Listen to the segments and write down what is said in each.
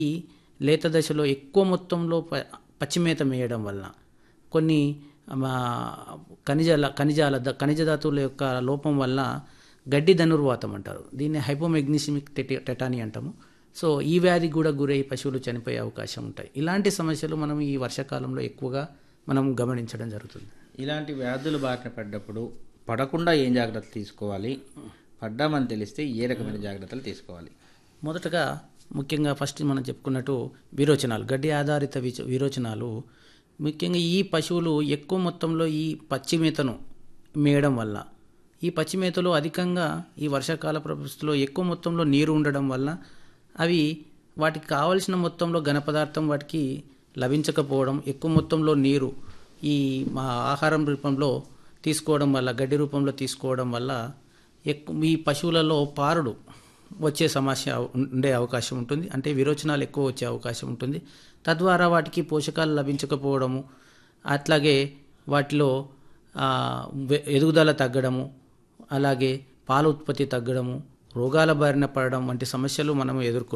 ఈ లేత దశలో ఎక్కువ మొత్తంలో ప పచ్చిమేత మేయడం వలన కొన్ని మా ఖనిజాల ఖనిజాల ద- ఖనిజ ధాతువుల యొక్క లోపం వల్ల గడ్డి ధనుర్వాతం అంటారు దీన్ని హైపోమెగ్నీసిమిక్ టెటి టెటానీ అంటాము సో ఈ వ్యాధికి కూడా గురై పశువులు చనిపోయే అవకాశం ఉంటాయి ఇలాంటి సమస్యలు మనం ఈ వర్షాకాలంలో ఎక్కువగా మనం గమనించడం జరుగుతుంది ఇలాంటి వ్యాధులు బారిన పడ్డప్పుడు పడకుండా ఏం జాగ్రత్తలు తీసుకోవాలి పడ్డామని తెలిస్తే ఏ రకమైన జాగ్రత్తలు తీసుకోవాలి మొదటగా ముఖ్యంగా ఫస్ట్ మనం చెప్పుకున్నట్టు విరోచనాలు గడ్డి ఆధారిత విచ- విరోచనాలు ముఖ్యంగా ఈ పశువులు ఎక్కువ మొత్తంలో ఈ పచ్చి మేతను మేయడం వల్ల ఈ పచ్చి మేతలో అధికంగా ఈ వర్షాకాల పరిస్థితుల్లో ఎక్కువ మొత్తంలో నీరు ఉండడం వల్ల అవి వాటికి కావలసిన మొత్తంలో ఘన పదార్థం వాటికి లభించకపోవడం ఎక్కువ మొత్తంలో నీరు ఈ మా ఆహారం రూపంలో తీసుకోవడం వల్ల గడ్డి రూపంలో తీసుకోవడం వల్ల ఎక్కువ ఈ పశువులలో పారుడు వచ్చే సమస్య ఉండే అవకాశం ఉంటుంది అంటే విరోచనాలు ఎక్కువ వచ్చే అవకాశం ఉంటుంది తద్వారా వాటికి పోషకాలు లభించకపోవడము అట్లాగే వాటిలో ఆ, వె- ఎదుగుదల తగ్గడము అలాగే పాల ఉత్పత్తి తగ్గడము రోగాల బారిన పడడం వంటి సమస్యలు మనం ఎదుర్కొ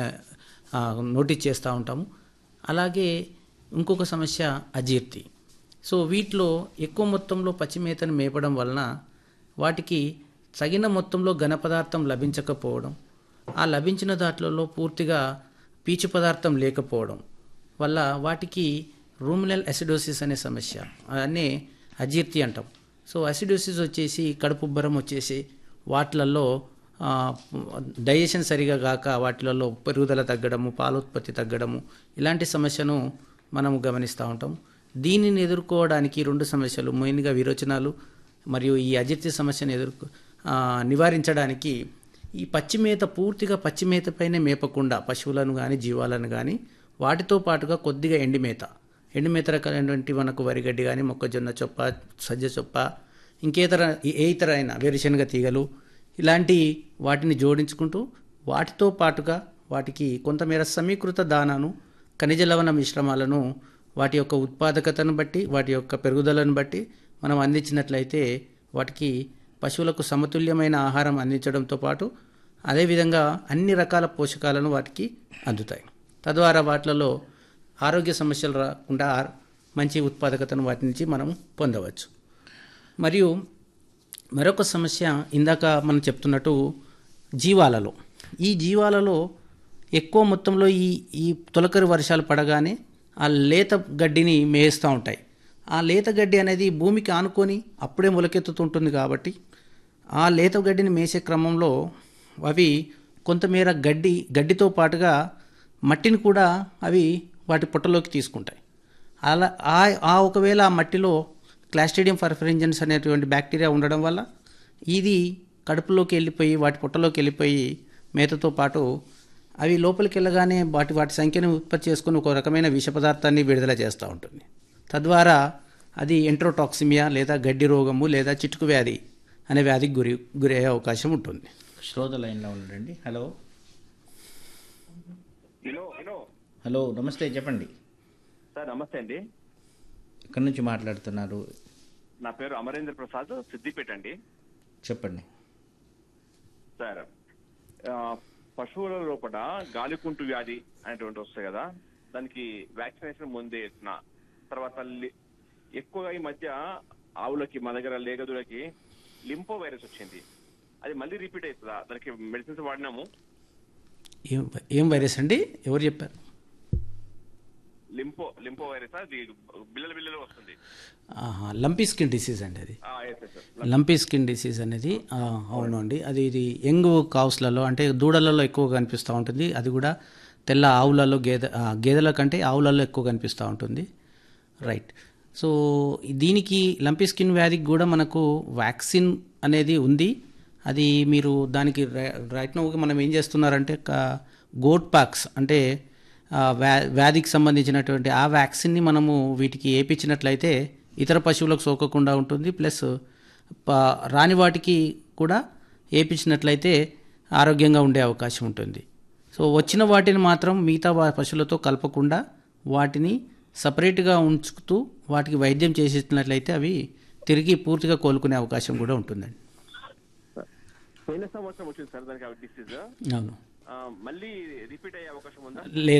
నోటీస్ చేస్తూ ఉంటాము అలాగే ఇంకొక సమస్య అజీర్తి సో వీటిలో ఎక్కువ మొత్తంలో పచ్చిమేతను మేపడం వలన వాటికి తగిన మొత్తంలో ఘన పదార్థం లభించకపోవడం ఆ లభించిన దాంట్లో పూర్తిగా పీచు పదార్థం లేకపోవడం వల్ల వాటికి రూమినల్ అసిడోసిస్ అనే సమస్య అనే అజీర్తి అంటాం సో అసిడోసిస్ వచ్చేసి కడుపుబ్బరం వచ్చేసి వాటిలలో డైజెషన్ సరిగా కాక వాటిలలో పెరుగుదల తగ్గడము పాలోత్పత్తి తగ్గడము ఇలాంటి సమస్యను మనము గమనిస్తూ ఉంటాం దీనిని ఎదుర్కోవడానికి రెండు సమస్యలు మెయిన్గా విరోచనాలు మరియు ఈ అజీర్తి సమస్యను ఎదుర్కో ఆ, నివారించడానికి ఈ పచ్చిమేత పూర్తిగా పచ్చిమేతపైనే మేపకుండా పశువులను కానీ జీవాలను కానీ వాటితో పాటుగా కొద్దిగా ఎండిమేత ఎండుమేత రకాలైనటువంటి మనకు వరిగడ్డి కానీ మొక్కజొన్న చొప్ప సజ్జ చొప్ప ఇంకేతర ఏ ఇతర అయినా వేరుశనగ తీగలు ఇలాంటి వాటిని జోడించుకుంటూ వాటితో పాటుగా వాటికి కొంతమేర సమీకృత దానాను ఖనిజ లవణ మిశ్రమాలను వాటి యొక్క ఉత్పాదకతను బట్టి వాటి యొక్క పెరుగుదలను బట్టి మనం అందించినట్లయితే వాటికి పశువులకు సమతుల్యమైన ఆహారం అందించడంతో పాటు అదేవిధంగా అన్ని రకాల పోషకాలను వాటికి అందుతాయి తద్వారా వాటిలలో ఆరోగ్య సమస్యలు రాకుండా ఆర్- మంచి ఉత్పాదకతను వాటి నుంచి మనం పొందవచ్చు మరియు మరొక సమస్య ఇందాక మనం చెప్తున్నట్టు జీవాలలో ఈ జీవాలలో ఎక్కువ మొత్తంలో ఈ ఈ తొలకరి వర్షాలు పడగానే ఆ లేత గడ్డిని మేస్తూ ఉంటాయి ఆ లేత గడ్డి అనేది భూమికి ఆనుకొని అప్పుడే మొలకెత్తుతుంటుంది కాబట్టి ఆ లేత గడ్డిని మేసే క్రమంలో అవి కొంతమేర గడ్డి గడ్డితో పాటుగా మట్టిని కూడా అవి వాటి పొట్టలోకి తీసుకుంటాయి అలా ఆ ఆ ఒకవేళ ఆ మట్టిలో క్లాస్ట్రీడియం పర్ఫరెంజన్స్ అనేటువంటి బ్యాక్టీరియా ఉండడం వల్ల ఇది కడుపులోకి వెళ్ళిపోయి వాటి పొట్టలోకి వెళ్ళిపోయి మేతతో పాటు అవి లోపలికి వెళ్ళగానే వాటి వాటి సంఖ్యను ఉత్పత్తి చేసుకుని ఒక రకమైన విష పదార్థాన్ని విడుదల చేస్తూ ఉంటుంది తద్వారా అది ఎంట్రోటాక్సిమియా లేదా గడ్డి రోగము లేదా చిటుకు వ్యాధి అనే వ్యాధికి గురి గురయ్యే అవకాశం ఉంటుంది శ్రోత లైన్లో ఉండండి హలో హలో హలో హలో నమస్తే చెప్పండి సార్ నమస్తే అండి ఎక్కడి నుంచి మాట్లాడుతున్నారు నా పేరు అమరేంద్ర ప్రసాద్ సిద్దిపేట అండి చెప్పండి సార్ ఆ, పశువుల లోపల గాలికుంటు వ్యాధి అనేటువంటి వస్తాయి కదా దానికి వ్యాక్సినేషన్ ముందే ఇస్తున్నా తర్వాత లి- ఎక్కువగా ఈ మధ్య ఆవులకి మా దగ్గర లేగదులకి లింపో వైరస్ వచ్చింది అది మళ్ళీ రిపీట్ అవుతుందా దానికి మెడిసిన్స్ వాడినాము ఏం ఏం వైరస్ అండి ఎవరు చెప్పారు లింపో లింపో వైరస్ అది బిల్లలు బిల్లలు వస్తుంది ఆహా, లంపీ స్కిన్ డిసీజ్ అండి అది ఆ, yes, yes, sir. Lumpy skin disease అనేది ఆ, అవును అండి అది ఇది యంగ్ కావుస్లలో అంటే దూడలలో ఎక్కువ కనిపిస్తూ ఉంటుంది అది కూడా తెల్ల ఆవులలో గేదె ఆ, గేదెల కంటే ఆవులలో ఎక్కువ కనిపిస్తూ ఉంటుంది రైట్ సో దీనికి లంపీ స్కిన్ వ్యాధికి కూడా మనకు వ్యాక్సిన్ అనేది ఉంది అది మీరు దానికి రైట్ నో మనం ఏం చేస్తున్నారంటే గోట్ పాక్స్ అంటే ఆ, వ్యా వ్యాధికి సంబంధించినటువంటి ఆ వ్యాక్సిన్ని మనము వీటికి వేయించినట్లయితే ఇతర పశువులకు సోకకుండా ఉంటుంది ప్లస్ ప- రాని వాటికి కూడా వేయించినట్లయితే ఆరోగ్యంగా ఉండే అవకాశం ఉంటుంది సో వచ్చిన వాటిని మాత్రం మిగతా వా- పశువులతో కలపకుండా వాటిని సపరేట్గా ఉంచుతూ వాటికి వైద్యం చేసేసినట్లయితే అవి తిరిగి పూర్తిగా కోలుకునే అవకాశం కూడా ఉంటుందండి పోయిన సంవత్సరం వచ్చింది సార్ దానికి డిసీజ్ అవును ఆ, మళ్ళీ రిపీట్ అయ్యే అవకాశం ఉందా లేదు